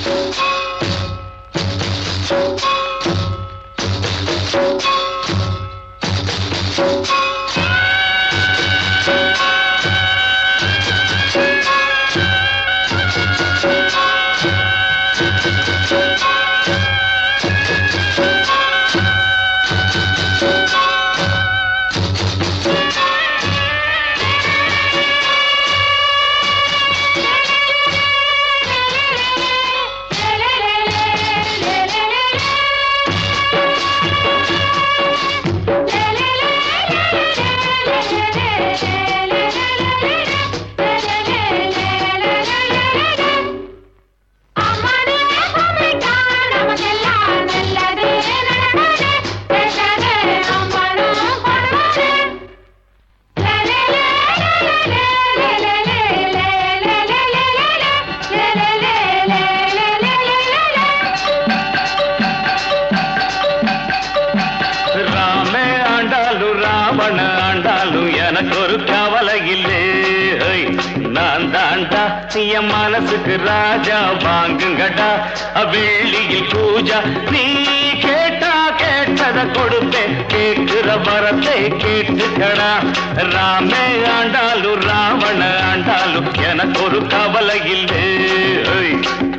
ராமே ஆண்டாலும் ராவண ஆண்டாலும் எனக்கு ஒரு கவலை இல்லை ஹை, நான் தாண்டா என் மனசுக்கு ராஜா வாங்குங்கடா வெள்ளியில் பூஜா நீ கேட்டா கேட்டத கொடுப்பேன் கேட்கிற வரத்தை கேட்டுக்கடா ராமே ஆண்டாலும் ராவண ஆண்டாலும் எனக்கு ஒரு கவலை இல்லை ஹை.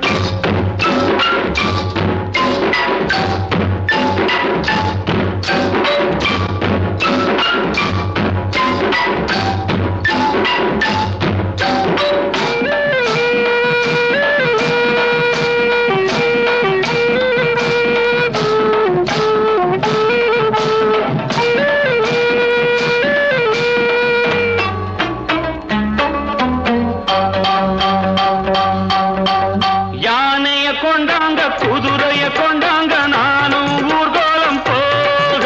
யானைய கொண்டாங்க குதிரைய கொண்டாங்க நானும் ஊர்கோலம் போக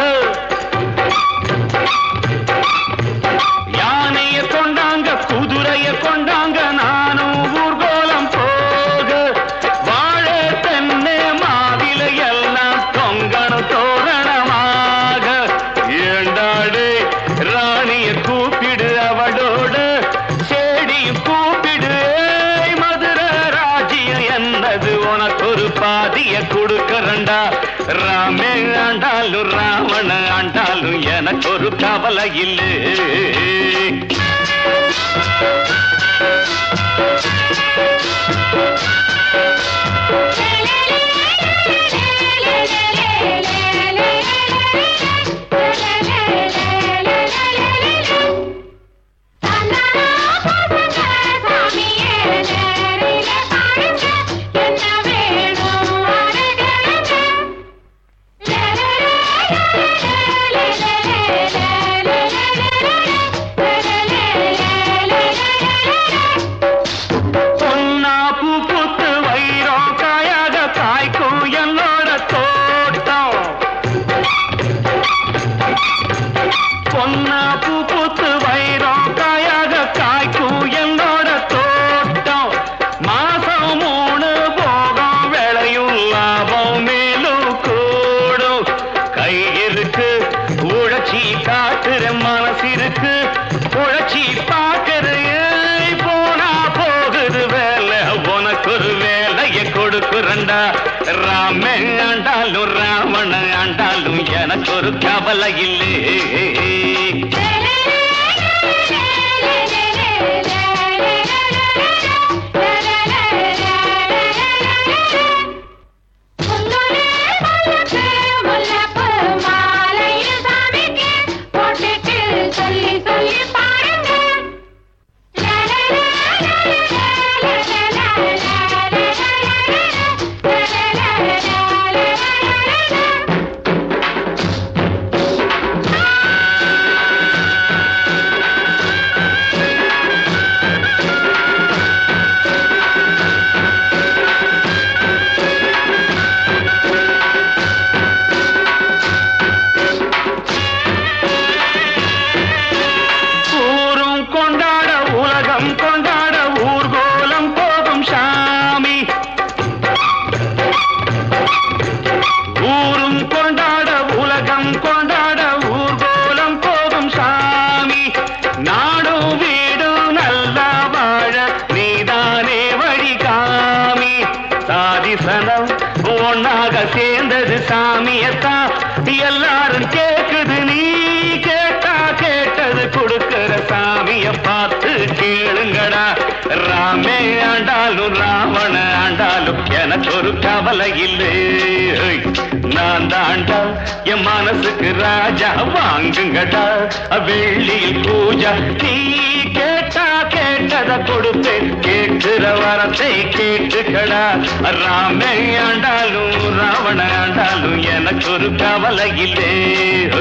யானைய கொண்டாங்க குதிரைய கொண்டாங்க நானும் ஊர்கோலம் போக வாழ தென்னை மாவில எல்லாம் தொங்கணும் தோரணமாக ஏண்டாடு ராணிய கூப்பிடு அவளோட செடியும் கூப்பிடு ஏய் மதுரை ராஜ்யம் என்னது உனக்கு ஒரு பாதிய கொடுக்கறண்டா ராமே ஆண்டாலும் ராவண ஆண்டாலும் எனக்கு ஒரு கவலை இல்லை பொன்னா பூ பூத்து வைரம் காயாக காய்க்கும் என்னோட தோட்டம் பொன்னா பூ பூத்து வைரம் காயாக காய்க்கும் என்னோட தோட்டம் மாசம் மூணு போகம் விளையும் லாபம் மேலும் கூடும் கை இருக்கு உழைச்சி காட்டுற மனசு இருக்கு உழைச்சி பாக்குற ஏய் போனா போகுது வேலை உனக்கு ஒரு வேலைய கொடுக்குறண்டா ராமே ஆண்டாலும் ராவண ஆண்டாலும் எனக்கு ஒரு கவலை இல்லை சொல்லி சொல்லி பாருங்க ஒன்னாக சேர்ந்தது சாமியத்தான் எல்லாரும் கேக்குது நீ கேட்டா கேட்டது கொடுக்கிற சாமிய பார்த்து கேளுங்கடா ராமே ஆண்டாலும் ராவண ஆண்டாலும் எனக்கு ஒரு கவலை இல்லை நான் தாண்டா என் மனசுக்கு ராஜா வாங்குங்கடா வெள்ளியில் பூஜா நீ கேட்டா கேட்டத கொடுப்பேன் கேட்கிற வரத்தை கேட்டுக்கடா ராமே ஆண்டாலும் ராவண ஆண்டாலும் எனக்கு ஒரு கவலை இல்லை